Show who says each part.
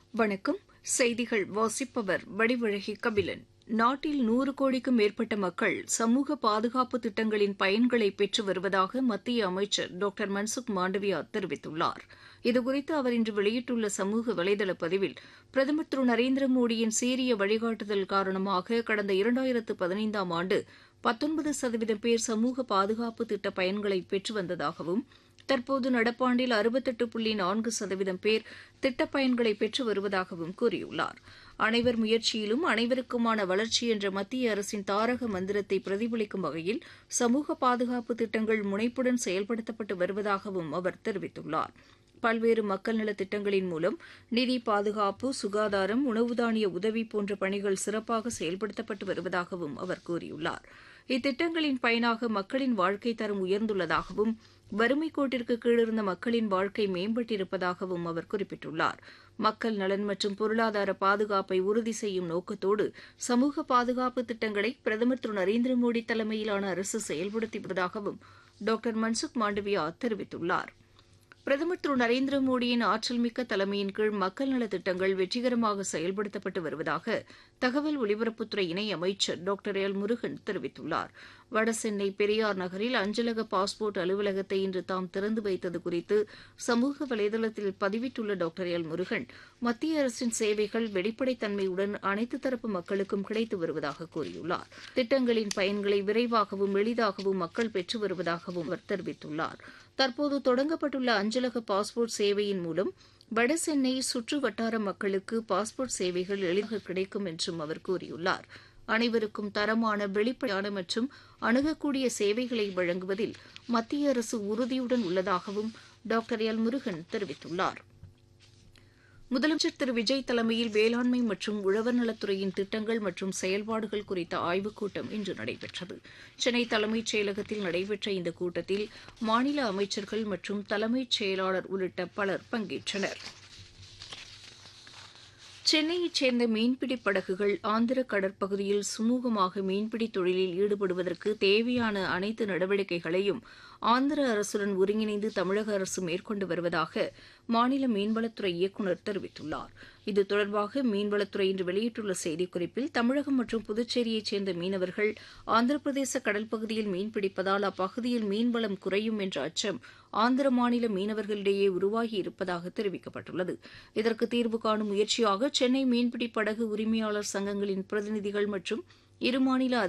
Speaker 1: வணக்கம் செய்திகள் வாசிப்பவர் வடிவழகி கபிலன் நாட்டில் நூறு கோடிக்கும் மேற்பட்ட மக்கள் சமூக பாதுகாப்பு திட்டங்களின் பயன்களை பெற்று வருவதாக மத்திய அமைச்சர் டாக்டர் மன்சுக் மாண்டவியா தெரிவித்துள்ளார் இதுகுறித்து அவர் இன்று வெளியிட்டுள்ள சமூக வலைதள பதிவில் பிரதமர் திரு நரேந்திர மோடியின் சீரிய வழிகாட்டுதல் காரணமாக கடந்த இரண்டாயிரத்து பதினைந்தாம் ஆண்டு பத்தொன்பது சதவீதம் பேர் சமூக பாதுகாப்பு திட்ட பயன்களை பெற்று வந்ததாகவும் தற்போது நடப்பாண்டில் அறுபத்தெட்டு புள்ளி நான்கு சதவீதம் பேர் திட்டப் பயன்களை பெற்று வருவதாகவும் கூறியுள்ளார் அனைவர் முயற்சியிலும் அனைவருக்குமான வளர்ச்சி என்ற மத்திய அரசின் தாரக மந்திரத்தை பிரதிபலிக்கும் வகையில் சமூக பாதுகாப்பு திட்டங்கள் முனைப்புடன் செயல்படுத்தப்பட்டு வருவதாகவும் அவர் தெரிவித்துள்ளார் பல்வேறு மக்கள் நலத் திட்டங்களின் மூலம் நிதி பாதுகாப்பு சுகாதாரம் உணவு தானிய உதவி போன்ற பணிகள் சிறப்பாக செயல்படுத்தப்பட்டு வருவதாகவும் அவர் கூறியுள்ளார் இத்திட்டங்களின் பயனாக மக்களின் வாழ்க்கை தரம் உயர்ந்துள்ளதாகவும் வறுமை கோட்டிற்கு கீழிருந்த மக்களின் வாழ்க்கை மேம்பட்டிருப்பதாகவும் அவர் குறிப்பிட்டுள்ளார் மக்கள் நலன் மற்றும் பொருளாதார பாதுகாப்பை உறுதி செய்யும் நோக்கத்தோடு சமூக பாதுகாப்பு திட்டங்களை பிரதமர் திரு நரேந்திர மோடி தலைமையிலான அரசு செயல்படுத்தி வருவதாகவும் டாக்டர் மன்சுக் மாண்டவியா தெரிவித்துள்ளார் பிரதமர் திரு நரேந்திர மோடியின் ஆற்றல்மிக்க தலைமையின் கீழ் மக்கள் நலத் திட்டங்கள் வெற்றிகரமாக செயல்படுத்தப்பட்டு வருவதாக தகவல் ஒலிபரப்புத்துறை இணை அமைச்சர் டாக்டர் எல் முருகன் தெரிவித்துள்ளார் வடசென்னை பெரியார் நகரில் அஞ்சலக பாஸ்போர்ட் அலுவலகத்தை இன்று தாம் திறந்து வைத்தது குறித்து சமூக வலைதளத்தில் பதிவிட்டுள்ள டாக்டர் எல் முருகன் மத்திய அரசின் சேவைகள் வெளிப்படைத்தன்மையுடன் அனைத்து தரப்பு மக்களுக்கும் கிடைத்து வருவதாக கூறியுள்ளார் திட்டங்களின் பயன்களை விரைவாகவும் எளிதாகவும் மக்கள் பெற்று வருவதாகவும் அவர் தெரிவித்துள்ளார் தற்போது தொடங்கப்பட்டுள்ள அஞ்சலக பாஸ்போர்ட் சேவையின் மூலம் வடசென்னை சுற்று வட்டார மக்களுக்கு பாஸ்போர்ட் சேவைகள் எளிதாக கிடைக்கும் என்றும் அவர் கூறியுள்ளார் அனைவருக்கும் தரமான வெளிப்படையான மற்றும் அணுகக்கூடிய சேவைகளை வழங்குவதில் மத்திய அரசு உறுதியுடன் உள்ளதாகவும் டாக்டர் எல் முருகன் தெரிவித்துள்ளார் முதலமைச்சர் திரு விஜய் தலைமையில் வேளாண்மை மற்றும் உழவர் நலத்துறையின் திட்டங்கள் மற்றும் செயல்பாடுகள் குறித்த ஆய்வுக் கூட்டம் இன்று நடைபெற்றது சென்னை தலைமைச் செயலகத்தில் நடைபெற்ற இந்த கூட்டத்தில் மாநில அமைச்சர்கள் மற்றும் தலைமைச் செயலாளர் உள்ளிட்ட பலர் பங்கேற்றனர் சென்னையைச் சேர்ந்த மீன்பிடி படகுகள் ஆந்திர கடற்பகுதியில் சுமூகமாக மீன்பிடி தொழிலில் ஈடுபடுவதற்கு தேவையான அனைத்து நடவடிக்கைகளையும் ஆந்திர அரசுடன் ஒருங்கிணைந்து தமிழக அரசு மேற்கொண்டு வருவதாக மாநில மீன்வளத்துறை இயக்குநர் தெரிவித்துள்ளார் இது தொடர்பாக மீன்வளத்துறை இன்று வெளியிட்டுள்ள செய்திக்குறிப்பில் தமிழகம் மற்றும் புதுச்சேரியைச் சேர்ந்த மீனவர்கள் ஆந்திர பிரதேச கடல் பகுதியில் மீன்பிடிப்பதால் அப்பகுதியில் மீன்வளம் குறையும் என்ற அச்சம் ஆந்திர மாநில மீனவர்களிடையே உருவாகி இருப்பதாக தெரிவிக்கப்பட்டுள்ளது இதற்கு தீர்வு காணும் முயற்சியாக சென்னை மீன்பிடி படகு உரிமையாளர் சங்கங்களின் பிரதிநிதிகள் மற்றும் இருமாநில